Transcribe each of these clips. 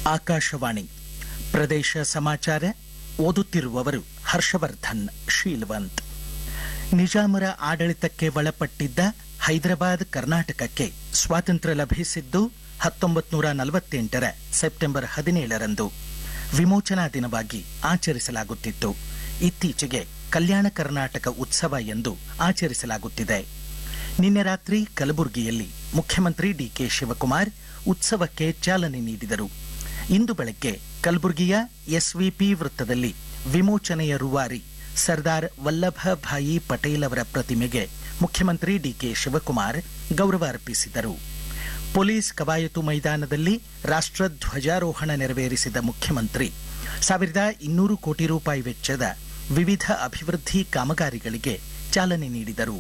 ಆಕಾಶವಾಣಿ ಪ್ರದೇಶ ಸಮಾಚಾರ ಓದುತ್ತಿರುವವರು ಹರ್ಷವರ್ಧನ್ ಶೀಲ್ವಂತ್ ನಿಜಾಮರ ಆಡಳಿತಕ್ಕೆ ಒಳಪಟ್ಟಿದ್ದ ಹೈದರಾಬಾದ್ ಕರ್ನಾಟಕಕ್ಕೆ ಸ್ವಾತಂತ್ರ್ಯ ಲಭಿಸಿದ್ದು ಹತ್ತೊಂಬತ್ತು ನೂರ ನಲವತ್ತೆಂಟರ ಸೆಪ್ಟೆಂಬರ್ ಹದಿನೇಳರಂದು ವಿಮೋಚನಾ ದಿನವಾಗಿ ಆಚರಿಸಲಾಗುತ್ತಿತ್ತು ಇತ್ತೀಚೆಗೆ ಕಲ್ಯಾಣ ಕರ್ನಾಟಕ ಉತ್ಸವ ಎಂದು ಆಚರಿಸಲಾಗುತ್ತಿದೆ ನಿನ್ನೆ ರಾತ್ರಿ ಕಲಬುರಗಿಯಲ್ಲಿ ಮುಖ್ಯಮಂತ್ರಿ ಡಿಕೆ ಶಿವಕುಮಾರ್ ಉತ್ಸವಕ್ಕೆ ಚಾಲನೆ ನೀಡಿದರು ಇಂದು ಬೆಳಗ್ಗೆ ಕಲಬುರಗಿಯ ಎಸ್ವಿಪಿ ವೃತ್ತದಲ್ಲಿ ವಿಮೋಚನೆಯ ರೂವಾರಿ ಸರ್ದಾರ್ ವಲ್ಲಭಭಾಯಿ ಪಟೇಲ್ ಅವರ ಪ್ರತಿಮೆಗೆ ಮುಖ್ಯಮಂತ್ರಿ ಡಿಕೆ ಶಿವಕುಮಾರ್ ಗೌರವ ಅರ್ಪಿಸಿದರು ಪೊಲೀಸ್ ಕವಾಯತು ಮೈದಾನದಲ್ಲಿ ರಾಷ್ಟ್ರಧ್ವಜಾರೋಹಣ ನೆರವೇರಿಸಿದ ಮುಖ್ಯಮಂತ್ರಿ ಸಾವಿರದ ಇನ್ನೂರು ಕೋಟಿ ರೂಪಾಯಿ ವೆಚ್ಚದ ವಿವಿಧ ಅಭಿವೃದ್ಧಿ ಕಾಮಗಾರಿಗಳಿಗೆ ಚಾಲನೆ ನೀಡಿದರು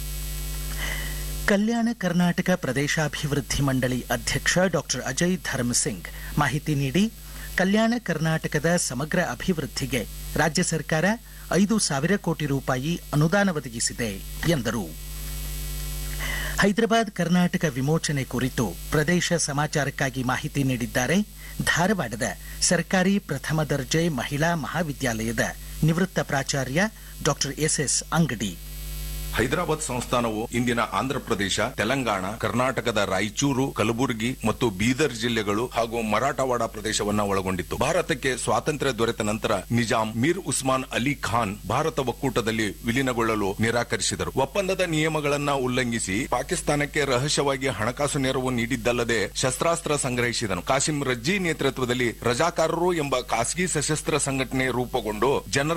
ಕಲ್ಯಾಣ ಕರ್ನಾಟಕ ಪ್ರದೇಶಾಭಿವೃದ್ಧಿ ಮಂಡಳಿ ಅಧ್ಯಕ್ಷ ಡಾಕ್ಟರ್ ಅಜಯ್ ಧರ್ಮಸಿಂಗ್ ಮಾಹಿತಿ ನೀಡಿ ಕಲ್ಯಾಣ ಕರ್ನಾಟಕದ ಸಮಗ್ರ ಅಭಿವೃದ್ಧಿಗೆ ರಾಜ್ಯ ಸರ್ಕಾರ ಐದು ಸಾವಿರ ಕೋಟಿ ರೂಪಾಯಿ ಅನುದಾನ ಒದಗಿಸಿದೆ ಎಂದರು ಹೈದರಾಬಾದ್ ಕರ್ನಾಟಕ ವಿಮೋಚನೆ ಕುರಿತು ಪ್ರದೇಶ ಸಮಾಚಾರಕ್ಕಾಗಿ ಮಾಹಿತಿ ನೀಡಿದ್ದಾರೆ ಧಾರವಾಡದ ಸರ್ಕಾರಿ ಪ್ರಥಮ ದರ್ಜೆ ಮಹಿಳಾ ಮಹಾವಿದ್ಯಾಲಯದ ನಿವೃತ್ತ ಪ್ರಾಚಾರ್ಯ ಡಾಕ್ಟರ್ ಎಸ್ಎಸ್ ಅಂಗಡಿ ಹೈದರಾಬಾದ್ ಸಂಸ್ಥಾನವು ಇಂದಿನ ಆಂಧ್ರಪ್ರದೇಶ ತೆಲಂಗಾಣ ಕರ್ನಾಟಕದ ರಾಯಚೂರು ಕಲಬುರಗಿ ಮತ್ತು ಬೀದರ್ ಜಿಲ್ಲೆಗಳು ಹಾಗೂ ಮರಾಠವಾಡ ಪ್ರದೇಶವನ್ನ ಒಳಗೊಂಡಿತ್ತು ಭಾರತಕ್ಕೆ ಸ್ವಾತಂತ್ರ್ಯ ದೊರೆತ ನಂತರ ನಿಜಾಂ ಮೀರ್ ಉಸ್ಮಾನ್ ಅಲಿ ಖಾನ್ ಭಾರತ ಒಕ್ಕೂಟದಲ್ಲಿ ವಿಲೀನಗೊಳ್ಳಲು ನಿರಾಕರಿಸಿದರು ಒಪ್ಪಂದದ ನಿಯಮಗಳನ್ನ ಉಲ್ಲಂಘಿಸಿ ಪಾಕಿಸ್ತಾನಕ್ಕೆ ರಹಸ್ಯವಾಗಿ ಹಣಕಾಸು ನೆರವು ನೀಡಿದ್ದಲ್ಲದೆ ಶಸ್ತ್ರಾಸ್ತ್ರ ಸಂಗ್ರಹಿಸಿದನು ಕಾಸಿಂ ರಜ್ಜಿ ನೇತೃತ್ವದಲ್ಲಿ ರಜಾಕಾರರು ಎಂಬ ಖಾಸಗಿ ಸಶಸ್ತ್ರ ಸಂಘಟನೆ ರೂಪುಗೊಂಡು ಜನರ